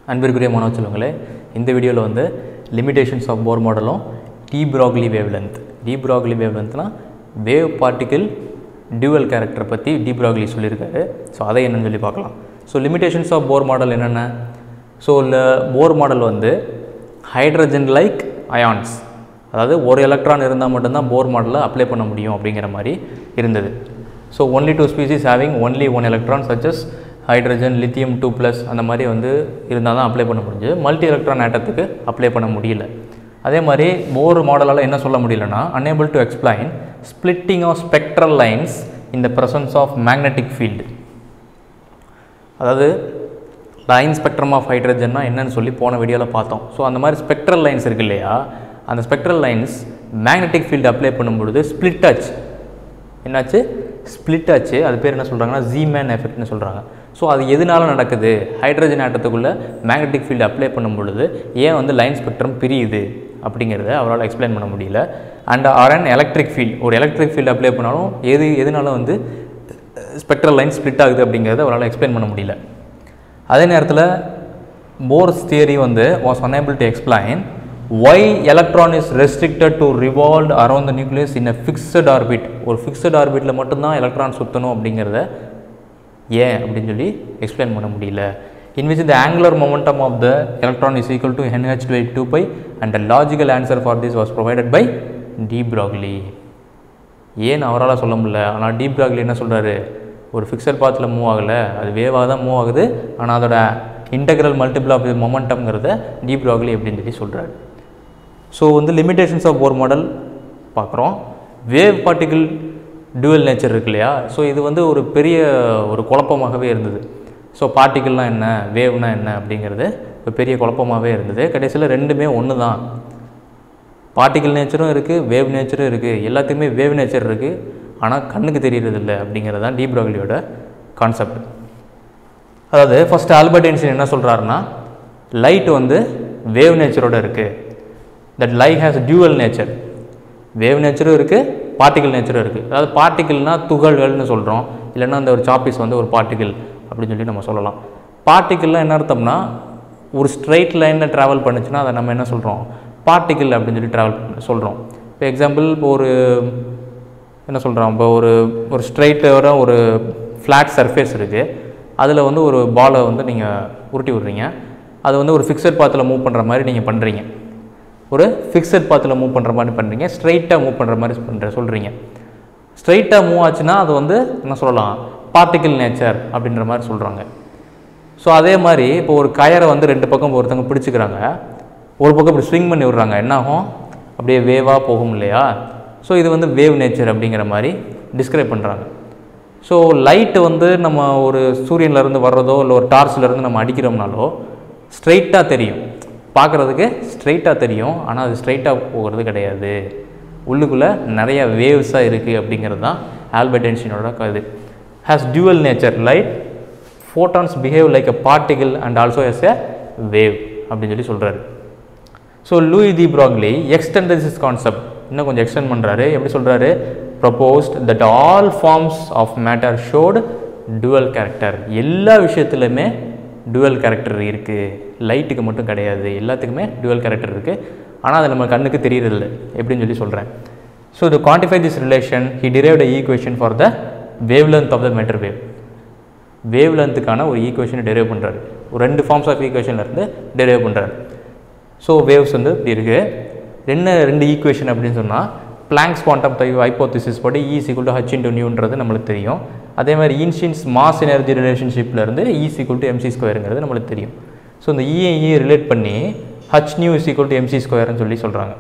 அன்பிற்குரிய மாணவ செல்வங்களே இந்த வீடியோவில் வந்து லிமிடேஷன்ஸ் ஆஃப் போர் மாடலும் de Broglie wavelength de Broglie wave லென்த்னா வேவ் பார்ட்டிகிள் டியூவல் கேரக்டர் பற்றி டி ப்ராக்லி சொல்லியிருக்காரு ஸோ அதை என்னன்னு சொல்லி பார்க்கலாம் so limitations of Bohr model என்னென்ன ஸோ இல்லை போர் மாடல் வந்து ஹைட்ரஜன் லைக் அயான்ஸ் அதாவது ஒரு எலக்ட்ரான் இருந்தால் மட்டும்தான் போர் மாடலில் அப்ளை பண்ண முடியும் அப்படிங்கிற மாதிரி இருந்தது so only two species having only one electron such as hydrogen lithium two plus அந்த மாதிரி வந்து இருந்தால் தான் அப்ளை பண்ண முடிஞ்சு மல்டி எலக்ட்ரான் ஆட்டத்துக்கு அப்ளை பண்ண முடியல அதே மாதிரி போர் மாடலால் என்ன சொல்ல முடியலன்னா unable to explain splitting of spectral lines in the presence of magnetic field அதாவது லைன் ஸ்பெக்ட்ரம் ஆஃப் ஹைட்ரஜன்னா என்னன்னு சொல்லி போன வீடியோவில் பார்த்தோம் ஸோ அந்த மாதிரி ஸ்பெக்ட்ரல் லைன்ஸ் இருக்கு இல்லையா அந்த spectral lines magnetic field apply பண்ணும்பொழுது ஸ்ப்ளிட் ஆச்சு என்னாச்சு ஸ்ப்ளிட் ஆச்சு அது பேர் என்ன சொல்கிறாங்கன்னா ஜீமேன் எஃபெக்ட்னு சொல்கிறாங்க ஸோ அது எதனால நடக்குது ஹைட்ரஜன் ஆட்டத்துக்குள்ளே மேக்னெட்டிக் ஃபீல்டு அப்ளை பண்ணும் பொழுது ஏன் வந்து லைன் ஸ்பெக்ட்ரம் பிரியுது அப்படிங்கிறத அவரால் எக்ஸ்பிளைன் பண்ண முடியல and or an electric field ஒரு எலக்ட்ரிக் ஃபீல்டு அப்ளை பண்ணாலும் எது எதனால வந்து ஸ்பெக்ட்ரல் லைன் ஸ்ப்ளிட் ஆகுது அப்படிங்கிறத அவரால் எக்ஸ்பிளைன் பண்ண முடியல அதே நேரத்தில் போர்ஸ் தியரி வந்து was unable to explain why electron is restricted to revolve around the nucleus in a fixed orbit ஒரு ஃபிக்ஸட் ஆர்பிட்டில் மட்டும்தான் எலக்ட்ரான் சுற்றணும் அப்படிங்கிறத ஏன் அப்படின்னு சொல்லி எக்ஸ்பிளைன் பண்ண முடியல in which the angular momentum of the electron is equal to NH by two pi and the logical answer for this was provided by de Broglie ஏன் அவரால் சொல்ல முடியல ஆனால் டீப் ப்ராக்லி என்ன சொல்கிறாரு ஒரு ஃபிக்ஸட் பாத்தில் மூவ் ஆகலை அது வேவாக தான் மூவ் ஆகுது ஆனால் அதோட இன்டெக்ரல் மல்டிபிள் ஆஃப் மொமெண்டம்ங்கிறத டீப் ப்ராக்லி அப்படின்னு சொல்லி சொல்கிறாரு ஸோ வந்து லிமிடேஷன்ஸ் ஆஃப் போர் மாடல் பார்க்குறோம் வேவ் பார்ட்டிகிள் டியூவல் நேச்சர் இருக்கு இல்லையா ஸோ இது வந்து ஒரு பெரிய ஒரு குழப்பமாகவே இருந்தது ஸோ பார்ட்டிகிள்னால் என்ன வேவ்னா என்ன அப்படிங்கிறது ஒரு பெரிய குழப்பமாகவே இருந்தது கடைசியில் ரெண்டுமே ஒன்று தான் பார்ட்டிகிள் நேச்சரும் இருக்குது வேவ் நேச்சரும் இருக்குது எல்லாத்துக்குமே வேவ் நேச்சர் இருக்குது ஆனால் கண்ணுக்கு தெரியறது இல்லை அப்படிங்கிறது தான் டீப் ப்ராக்லியோட கான்செப்ட் அதாவது ஃபஸ்ட்டு ஆல்பர்ட் ஐன்ஸ்டீன் என்ன சொல்கிறாருன்னா லைட் வந்து வேவ் நேச்சரோட இருக்குது that light has dual nature wave நேச்சரும் இருக்குது பார்ட்டிகிள் நேச்சரும் இருக்குது அதாவது பார்ட்டிகிள்னால் துகள்கள்னு சொல்கிறோம் இல்லைன்னா அந்த ஒரு சாப்பீஸ் வந்து ஒரு பார்ட்டிகிள் அப்படின்னு சொல்லி நம்ம சொல்லலாம் பார்ட்டிகிள்லாம் என்ன அர்த்தம்னா ஒரு ஸ்ட்ரைட் லைனில் ட்ராவல் பண்ணுச்சுன்னா அதை நம்ம என்ன சொல்கிறோம் பார்ட்டிகிள் அப்படின்னு சொல்லி ட்ராவல் சொல்கிறோம் இப்போ எக்ஸாம்பிள் இப்போ ஒரு என்ன சொல்கிறோம் இப்போ ஒரு ஒரு ஸ்ட்ரைட்டோட ஒரு ஃப்ளாட் சர்ஃபேஸ் இருக்குது அதில் வந்து ஒரு பாலை வந்து நீங்கள் உருட்டி விட்றீங்க அது வந்து ஒரு ஃபிக்ஸட் பாத்தில் மூவ் பண்ணுற மாதிரி நீங்கள் பண்ணுறீங்க ஒரு ஃபிக்ஸட் பாத்தில் மூவ் பண்ணுற மாதிரி பண்ணுறீங்க ஸ்ட்ரைட்டாக மூவ் பண்ணுற மாதிரி பண்ணுற சொல்கிறீங்க ஸ்ட்ரைட்டாக மூவ் ஆச்சுன்னா அது வந்து என்ன சொல்லலாம் பார்ட்டிகிள் நேச்சர் அப்படின்ற மாதிரி சொல்கிறாங்க ஸோ அதே மாதிரி இப்போ ஒரு கயரை வந்து ரெண்டு பக்கம் ஒருத்தவங்க பிடிச்சிக்கிறாங்க ஒரு பக்கம் இப்படி ஸ்விங் பண்ணி விட்றாங்க என்னாகும் அப்படியே வேவாக போகும் இல்லையா ஸோ இது வந்து வேவ் நேச்சர் அப்படிங்கிற மாதிரி டிஸ்கிரைப் பண்ணுறாங்க ஸோ லைட்டு வந்து நம்ம ஒரு சூரியன்லேருந்து வர்றதோ இல்லை ஒரு டார்ச்லேருந்து நம்ம அடிக்கிறோம்னாலோ ஸ்ட்ரைட்டாக தெரியும் பார்க்குறதுக்கு ஸ்ட்ரைட்டாக தெரியும் ஆனால் அது ஸ்ட்ரைட்டாக போகிறது கிடையாது உள்ளுக்குள்ளே நிறைய வேவ்ஸாக இருக்குது அப்படிங்கிறது தான் ஆல்பர்ட் ஐன்ஸ்டீனோட இது has dual nature light photons behave like a particle and also as a wave அப்படின்னு சொல்லி சொல்கிறாரு so Louis de Broglie extend this concept இன்னும் கொஞ்சம் எக்ஸ்டெண்ட் பண்ணுறாரு எப்படி சொல்கிறாரு proposed that all forms of matter showed dual character எல்லா விஷயத்துலையுமே டுவல் கேரக்டர் இருக்குது லைட்டுக்கு மட்டும் கிடையாது எல்லாத்துக்குமே டுவல் கேரக்டர் இருக்குது ஆனால் அது நம்ம கண்ணுக்கு தெரியறதில்ல எப்படின்னு சொல்லி சொல்கிறேன் so to quantify this relation he derived equation for the wavelength of the matter wave வேவ் லென்த்துக்கான ஒரு ஈக்குவேஷனை டெரைவ் பண்ணுறாரு ஒரு ரெண்டு ஃபார்ம்ஸ் ஆஃப் ஈக்குவேஷன்லேருந்து டெரைவ் பண்ணுறாரு ஸோ வேவ்ஸ் வந்து இப்படி இருக்குது என்ன ரெண்டு ஈக்குவேஷன் அப்படின்னு சொன்னால் பிளாங்க்ஸ் குவாண்டம் டைவ் ஹைப்போதிசிஸ் படி E equal to h into நியூன்றது நம்மளுக்கு தெரியும் அதே மாதிரி இன்ஷின்ஸ் மாஸ் எனர்ஜி ரிலேஷன்ஷிப்லேருந்து ஈ சிக்குள் டு எம்சி ஸ்கொயருங்கிறது நம்மளுக்கு தெரியும் ஸோ இந்த இஏஇ ரிலேட் பண்ணி h nu is equal to mc ஸ்கொயர்னு சொல்லி சொல்கிறாங்க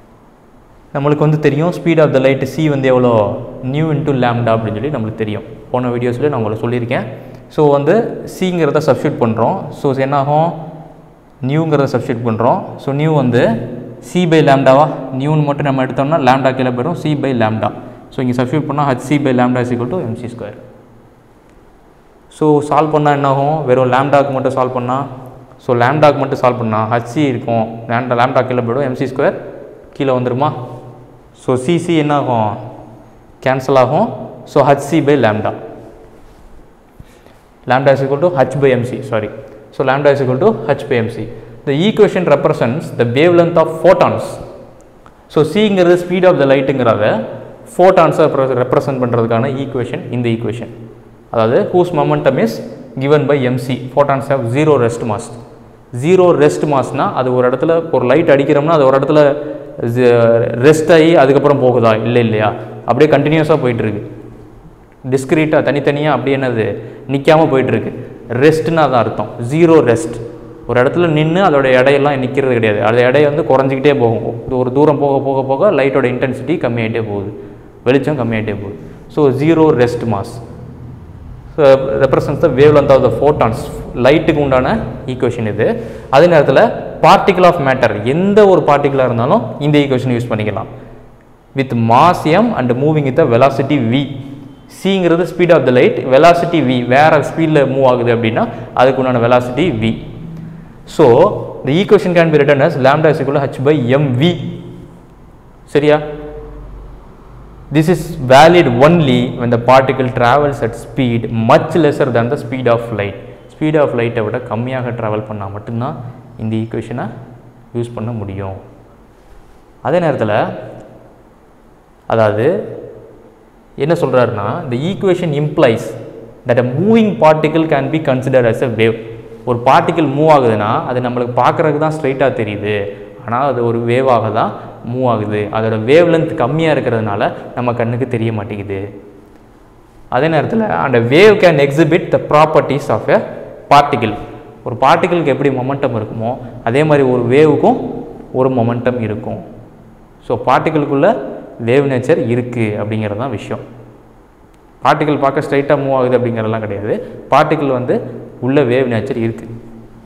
நம்மளுக்கு வந்து தெரியும் speed of the light c வந்து எவ்வளோ நியூ இன்ட்டு லேம்டா அப்படின்னு சொல்லி நம்மளுக்கு தெரியும் போன வீடியோஸில் நான் உங்களுக்கு சொல்லியிருக்கேன் ஸோ வந்து சிங்கிறத சப்ஸ்டியூட் பண்ணுறோம் ஸோ என்னாகும் நியூங்கிறத சப்ஸ்டியூட் பண்ணுறோம் ஸோ நியூ வந்து சி பை லேம்டாவா நியூன்னு மட்டும் நம்ம எடுத்தோம்னா லேம்டா கீழே போயிடும் சி பை லேம்டா ஸோ இங்கே சப்ஸ்டியூட் பண்ணால் h c by lambda is equal to mc square so solve பண்ணால் என்னாகும் வெறும் லேம்டாக்கு மட்டும் சால்வ் பண்ணால் ஸோ லேம்டாக்கு மட்டும் சால்வ் பண்ணால் ஹச்சி இருக்கும் லேம்டா லேம்டா கீழே போய்டும் எம்சி ஸ்கொயர் கீழே வந்துருமா ஸோ சிசி என்ன ஆகும் கேன்சல் ஆகும் so hc by lambda lambda is equal to h by mc sorry so lambda is equal to h by mc the equation represents the wavelength of photons so சிங்கிறது speed of the லைட்டுங்கிறத ஃபோட்டான்ஸை represent பண்ணுறதுக்கான equation இந்த equation அதாவது whose momentum is given by mc photons have zero rest mass zero rest மாஸ்னா அது ஒரு இடத்துல ஒரு லைட் அடிக்கிறோம்னா அது ஒரு இடத்துல ரெஸ்ட் ஆகி அதுக்கப்புறம் போகுதா இல்லை இல்லையா அப்படியே கண்டினியூஸாக போயிட்டுருக்கு டிஸ்கிரீட்டாக தனித்தனியாக அப்படியே என்னது நிற்காமல் போயிட்டுருக்கு ரெஸ்ட்னு அதான் அர்த்தம் ஜீரோ ரெஸ்ட் ஒரு இடத்துல நின்று அதோட எடையெல்லாம் நிற்கிறது கிடையாது அது எடை வந்து குறைஞ்சிக்கிட்டே போகும் இது ஒரு தூரம் போக போக போக லைட்டோட இன்டென்சிட்டி கம்மியாகிட்டே போகுது வெளிச்சம் கம்மியாகிட்டே போகுது so zero rest mass represents the wavelength of the photons லைட்டுக்கு உண்டான ஈக்குவேஷன் இது அதே நேரத்தில் பார்ட்டிகல் ஆஃப் மேட்டர் எந்த ஒரு பார்ட்டிகலாக இருந்தாலும் இந்த ஈக்குவேஷன் யூஸ் பண்ணிக்கலாம் with mass m and moving with velocity v சிங்கிறது speed of the light velocity v வேற ஸ்பீடில் மூவ் ஆகுது அப்படின்னா அதுக்கு உண்டான velocity v so the equation can be written as lambda is equal to h by mv சரியா this is valid only when the particle travels at speed much lesser than the speed of light speed of light விட கம்மியாக travel பண்ணால் மட்டும்தான் இந்த ஈக்குவேஷனை use பண்ண முடியும் அதே நேரத்தில் அதாவது என்ன சொல்கிறாருன்னா the equation implies that a moving particle can be considered as a wave ஒரு பார்ட்டிக்கிள் மூவ் ஆகுதுன்னா அது நம்மளுக்கு பார்க்குறதுக்கு தான் ஸ்ட்ரைட்டாக தெரியுது ஆனால் அது ஒரு வேவாக தான் மூவ் ஆகுது அதோட வேவ் லென்த் கம்மியாக இருக்கிறதுனால நம்ம கண்ணுக்கு தெரிய மாட்டேங்குது அதே நேரத்தில் அந்த wave can exhibit the properties of a particle ஒரு பார்ட்டிகிளுக்கு எப்படி மொமெண்டம் இருக்குமோ அதே மாதிரி ஒரு வேவுக்கும் ஒரு மொமெண்டம் இருக்கும் ஸோ பார்ட்டிகிளுக்குள்ள வேவ் நேச்சர் இருக்குது அப்படிங்கிறது தான் விஷயம் பார்ட்டிகிள் பார்க்க ஸ்ட்ரைட்டாக மூவ் ஆகுது அப்படிங்கிறதெல்லாம் கிடையாது பார்ட்டிகிள் வந்து உள்ள வேவ் நேச்சர் இருக்குது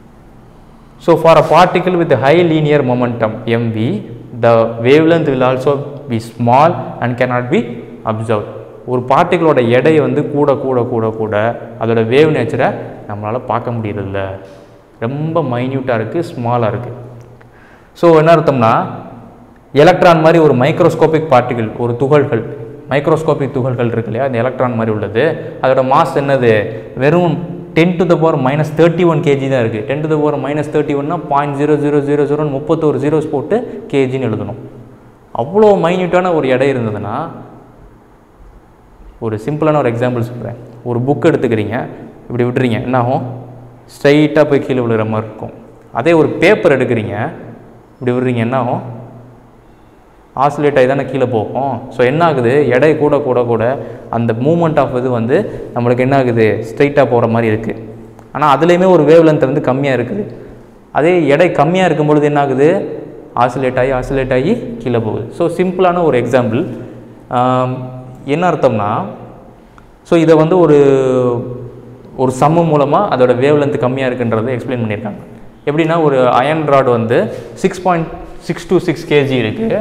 so for a particle with high linear momentum mv the wavelength will also be small and cannot be observed ஒரு பார்ட்டிகளோட எடை வந்து கூட கூட கூட கூட அதோட வேவ் நேச்சரை நம்மளால் பார்க்க முடியறதில்ல ரொம்ப மைன்யூட்டாக இருக்குது ஸ்மாலாக இருக்குது ஸோ என்ன அர்த்தம்னா எலக்ட்ரான் மாதிரி ஒரு மைக்ரோஸ்கோபிக் பார்ட்டிகள் ஒரு துகள்கள் மைக்ரோஸ்கோபிக் துகள்கள் இருக்கு இல்லையா அந்த எலக்ட்ரான் மாதிரி உள்ளது அதோட மாஸ் என்னது வெறும் ten to the power minus thirty one kg தான் இருக்குது ten to the power minus thirty ஒன்னா பாயிண்ட் ஜீரோ ஜீரோ ஜீரோ ஜீரோன்னு முப்பத்தோரு ஜீரோஸ் போட்டு கேஜின்னு எழுதணும் அவ்வளோ மைன்யூட்டான ஒரு எடை இருந்ததுன்னா ஒரு சிம்பிளான ஒரு எக்ஸாம்பிள் சொல்கிறேன் ஒரு புக் எடுத்துக்கிறீங்க இப்படி விட்டுறீங்க என்ன ஆகும் ஸ்ட்ரைட்டாக போய் கீழே விழுகிற மாதிரி இருக்கும் அதே ஒரு பேப்பர் எடுக்கிறீங்க இப்படி விடுறீங்க என்ன ஆகும் ஆசிலேட் ஆகி தானே கீழே போகும் ஸோ என்ன ஆகுது எடை கூட கூட கூட அந்த மூமெண்ட் ஆஃப் இது வந்து நம்மளுக்கு என்ன ஆகுது ஸ்ட்ரைட்டாக போகிற மாதிரி இருக்குது ஆனால் அதுலேயுமே ஒரு வேவ் லென்த் வந்து கம்மியாக இருக்குது அதே எடை கம்மியாக இருக்கும் பொழுது என்ன ஆகுது ஆசிலேட் ஆகி ஆசிலேட் ஆகி கீழே போகுது ஸோ சிம்பிளான ஒரு எக்ஸாம்பிள் என்ன அர்த்தம்னா ஸோ இதை வந்து ஒரு ஒரு சம்மு மூலமாக அதோட வேவ் லென்த் கம்மியாக இருக்குன்றதை எக்ஸ்பிளைன் பண்ணியிருக்காங்க எப்படின்னா ஒரு அயன் ராட் வந்து six point six two six kg இருக்குது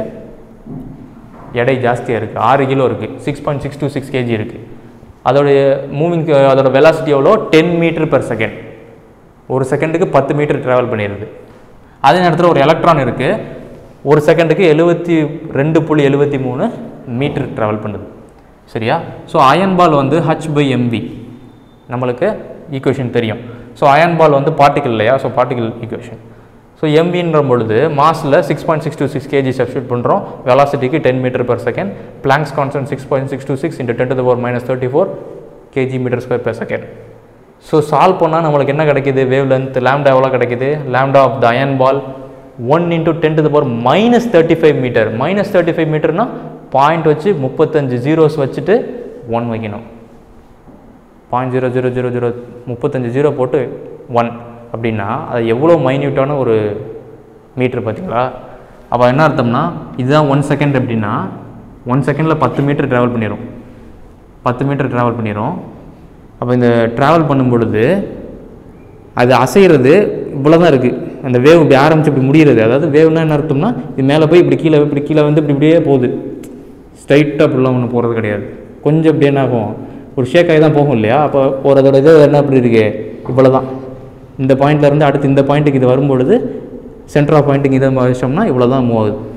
எடை ஜாஸ்தியாக இருக்குது ஆறு கிலோ இருக்குது six point six two six kg இருக்குது அதோடைய மூவிங் அதோட வெலாசிட்டி எவ்வளோ டென் மீட்டர் பெர் செகண்ட் ஒரு செகண்டுக்கு பத்து மீட்டர் ட்ராவல் பண்ணிடுது அதே நேரத்தில் ஒரு எலக்ட்ரான் இருக்குது ஒரு செகண்டுக்கு எழுபத்தி ரெண்டு புள்ளி எழுபத்தி மூணு மீட்டர் ட்ராவல் பண்ணுது சரியா ஸோ அயன் பால் வந்து ஹச் பை எம்வி நம்மளுக்கு ஈக்குவேஷன் தெரியும் ஸோ அயன் பால் வந்து பார்ட்டிகல் இல்லையா ஸோ பார்ட்டிகல் ஈக்குவேஷன் ஸோ எம்பின்ற பொழுது மாஸில் six point six two six kg substitute பண்ணுறோம் வெலாசிட்டிக்கு ten meter per second Planck's constant six point six two six into ten to power minus thirty four kg meter square per second so solve பண்ணால் நம்மளுக்கு என்ன கிடைக்குது wavelength lambda எவ்வளோ கிடைக்குது lambda of the iron ball one into ten to the power minus thirty five meter minus thirty five மீட்டர்னா point வச்சு முப்பத்தஞ்சு zeros வச்சுட்டு ஒன் வைக்கணும் point zero zero zero zero முப்பத்தஞ்சு ஜீரோ போட்டு ஒன் அப்படின்னா அது எவ்வளோ மைன்யூட்டான ஒரு மீட்ரு பார்த்தீங்களா அப்போ என்ன அர்த்தம்னா இதுதான் ஒன் செகண்ட் அப்படின்னா ஒன் செகண்டில் பத்து மீட்டர் ட்ராவல் பண்ணிடும் பத்து மீட்டர் ட்ராவல் பண்ணிடும் அப்போ இந்த ட்ராவல் பண்ணும் பொழுது அது அசைகிறது இவ்வளோ தான் இருக்குது அந்த வேவ் இப்படி ஆரம்பிச்சு இப்படி முடிகிறது அதாவது வேவ்னா என்ன அர்த்தம்னா இது மேலே போய் இப்படி கீழே இப்படி கீழே வந்து இப்படி இப்படியே போகுது ஸ்ட்ரைட்டாக இப்படிலாம் ஒன்றும் போகிறது கிடையாது கொஞ்சம் இப்படி என்ன ஆகும் ஒரு ஷேக் ஆகி தான் போகும் இல்லையா அப்போ ஒரு அதோட இது என்ன அப்படி இருக்கு இவ்வளோ தான் இந்த பாயிண்ட்ல இருந்து அடுத்து இந்த பாயிண்ட்டுக்கு இது வரும்பொழுது சென்டர் ஆஃப் பாயிண்ட்டுக்கு இதை வச்சோம்னா இவ்வளோ தான் மூவ் ஆகுது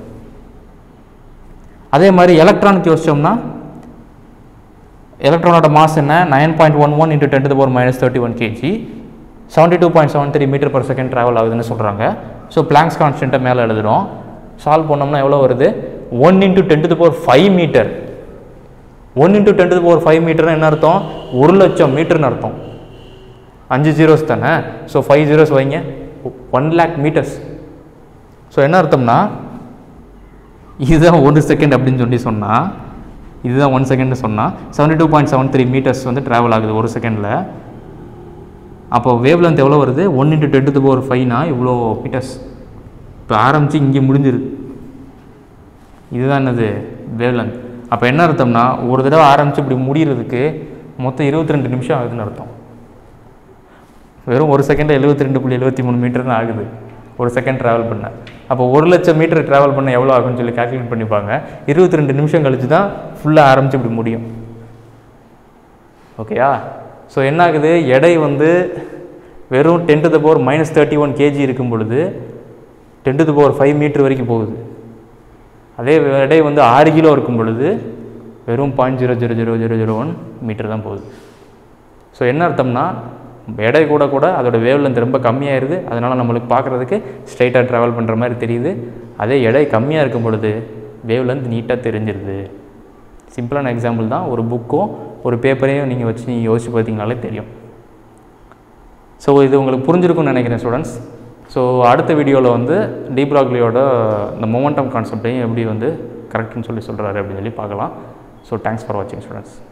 அதே மாதிரி எலக்ட்ரானுக்கு யோசிச்சோம்னா எலக்ட்ரானோட மாஸ் என்ன nine point one one into ten to power minus thirty one kg seventy two point seven three meter per second travel ஆகுதுன்னு சொல்கிறாங்க ஸோ பிளாங்க்ஸ் கான்ஸ்டன்ட்டை மேலே எழுதுகிறோம் சால்வ் பண்ணோம்னா எவ்வளோ வருது one into ten to power five meter one into ten to power five மீட்டர்னு என்ன அர்த்தம் ஒரு லட்சம் மீட்டர்னு அர்த்தம் அஞ்சு ஜீரோஸ் தானே ஸோ ஃபைவ் ஜீரோஸ் வைங்க ஒன் லேக் மீட்டர்ஸ் ஸோ என்ன அர்த்தம்னா இதுதான் ஒரு செகண்ட் அப்படின்னு சொல்லி சொன்னால் இதுதான் ஒன் செகண்ட் சொன்னால் seventy two point seven three meters வந்து ட்ராவல் ஆகுது ஒரு செகண்டில் அப்போ வேவ் லென்த் எவ்வளோ வருது one into ten to power ஃபைவ்னா இவ்வளோ மீட்டர்ஸ் இப்போ ஆரம்பித்து இங்கே முடிஞ்சிருது இதுதான் என்னது வேவ் லென்த் அப்போ என்ன அர்த்தம்னா ஒரு தடவை ஆரம்பித்து இப்படி முடிகிறதுக்கு மொத்தம் இருபத்தி ரெண்டு நிமிஷம் ஆகுதுன்னு அர்த்தம் வெறும் ஒரு செகண்டில் எழுபத்தி ரெண்டு புள்ளி எழுபத்தி மூணு மீட்டர்னு ஆகுது ஒரு செகண்ட் ட்ராவல் பண்ண அப்போ ஒரு லட்சம் மீட்டர் ட்ராவல் பண்ண எவ்வளோ ஆகும்னு சொல்லி கால்குலேட் பண்ணிப்பாங்க இருபத்தி ரெண்டு நிமிஷம் கழிச்சு தான் ஃபுல்லாக ஆரம்பித்து இப்படி முடியும் ஓகேயா ஸோ என்ன ஆகுது எடை வந்து வெறும் ten to the power minus thirty one kg இருக்கும் பொழுது ten to the power five meter வரைக்கும் போகுது அதே எடை வந்து ஆறு கிலோ இருக்கும் பொழுது வெறும் point zero zero zero zero zero one meter தான் போகுது ஸோ என்ன அர்த்தம்னா எடை கூட கூட அதோட வேவ் லென்த் ரொம்ப கம்மியாயிருது அதனால் நம்மளுக்கு பார்க்குறதுக்கு ஸ்ட்ரைட்டாக ட்ராவல் பண்ணுற மாதிரி தெரியுது அதே எடை கம்மியாக இருக்கும் பொழுது வேவ் லென்த் நீட்டாக தெரிஞ்சிருது சிம்பிளான எக்ஸாம்பிள் தான் ஒரு புக்கும் ஒரு பேப்பரையும் நீங்கள் வச்சு நீங்கள் யோசிச்சு பார்த்தீங்கனாலே தெரியும் ஸோ இது உங்களுக்கு புரிஞ்சிருக்கும்னு நினைக்கிறேன் ஸ்டூடெண்ட்ஸ் ஸோ அடுத்த வீடியோவில் வந்து டீப்ராக்லியோட இந்த மொமெண்டம் கான்செப்டையும் எப்படி வந்து கரெக்ட்னு சொல்லி சொல்கிறாரு அப்படின்னு சொல்லி பார்க்கலாம் ஸோ தேங்க்ஸ் ஃபார் வாட்சிங் ஸ்டூடெண்ட்ஸ்